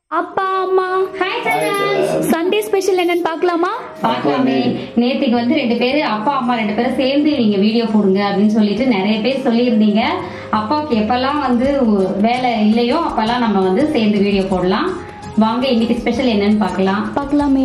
அப்பா அம்மா hi friends Sunday special என்னன்னு பார்க்கலாமா பார்க்கலாமே நேத்துக்கு வந்து ரெண்டு பேரு அப்பா அம்மா ரெண்டு பேரும் சேர்ந்து நீங்க வீடியோ போடுங்க அப்படின்னு சொல்லிட்டு நிறைய பேர் சொல்லியிருந்தீங்க அப்பாவுக்கு எப்பெல்லாம் வந்து வேலை இல்லையோ அப்பெல்லாம் நம்ம வந்து சேர்ந்து வீடியோ போடலாம் வாங்க இன்னைக்கு ஸ்பெஷல் என்னன்னு பார்க்கலாம் பார்க்கலாமே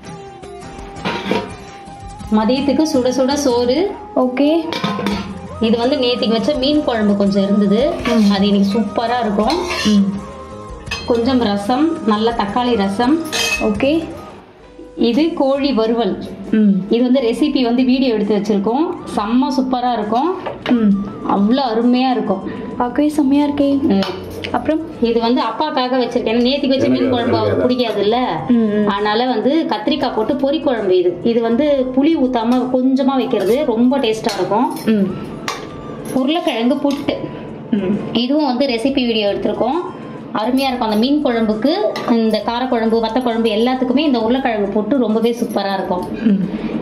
மதியத்துக்கு சுட சுட சோறு ஓகே இது வந்து நேத்திக்கு வச்ச மீன் குழம்பு கொஞ்சம் இருந்தது அது இன்னைக்கு சூப்பரா இருக்கும் கொஞ்சம் ரசம் நல்ல தக்காளி ரசம் ஓகே இது கோழி வறுவல் ம் இது வந்து ரெசிபி வந்து வீடியோ எடுத்து வச்சிருக்கோம் செம்ம சூப்பரா இருக்கும் ம் அவ்வளோ அருமையா இருக்கும் பார்க்கவே செம்மையா இருக்கே ம். அப்புறம் இது வந்து அப்பாக்காக வச்சிருக்கேன் நேத்திக்கு வச்ச மீன் குழம்பு அவருக்கு பிடிக்காதுல்ல ம், ம். அதனால வந்து கத்திரிக்காய் போட்டு பொரி குழம்பு இது இது வந்து புளி ஊத்தாம கொஞ்சமா வைக்கிறது ரொம்ப டேஸ்டா இருக்கும் ம் உருளைக்கிழங்கு புட்டு ம் இதுவும் வந்து ரெசிபி வீடியோ எடுத்திருக்கோம் அருமையா இருக்கும் அந்த மீன் குழம்புக்கு இந்த காரக்குழம்பு வத்த குழம்பு எல்லாத்துக்குமே இந்த உருளைக்கிழங்கு போட்டு ரொம்பவே சூப்பரா இருக்கும் ம்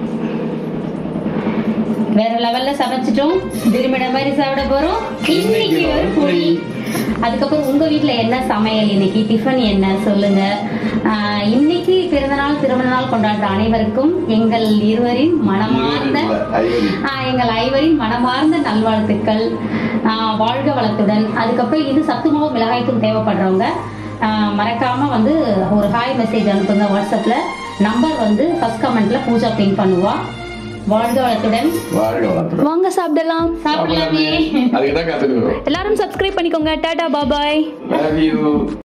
வேற லெவல்ல சமைச்சிட்டோம் விரும்பின மாதிரி சாப்பிட போறோம் இன்னைக்கு ஒரு பொடி அதுக்கப்புறம் உங்க வீட்ல என்ன சமையல் இன்னைக்கு டிஃபன் என்ன சொல்லுங்க ஆஹ் இன்னைக்கு பிறந்தநாள் திருமண நாள் கொண்டாடுற அனைவருக்கும் எங்கள் இருவரின் மனமார்ந்த ஆஹ் எங்கள் ஐவரின் மனமார்ந்த நல்வாழ்த்துக்கள் ஆஹ் வாழ்க வளத்துடன் அதுக்கப்புறம் இது சத்துமாவு மிளகாய்த்தூள் தேவைப்படுறவங்க ஆஹ் மறக்காம வந்து ஒரு ஹாய் மெசேஜ் அனுப்புங்க வாட்ஸ்அப்ல நம்பர் வந்து ஃபர்ஸ்ட் கமெண்ட்ல பூஜா பின் பண்ணுவா வாழ்க வளத்துடன் வாழ்க வளத்துடன் வாங்க சாப்பிடலாம் சாப்பிடலாமே அதுக்கு தான் காத்துட்டு எல்லாரும் சப்ஸ்கிரைப் பண்ணிக்கோங்க டாடா பாபாய் லவ் யூ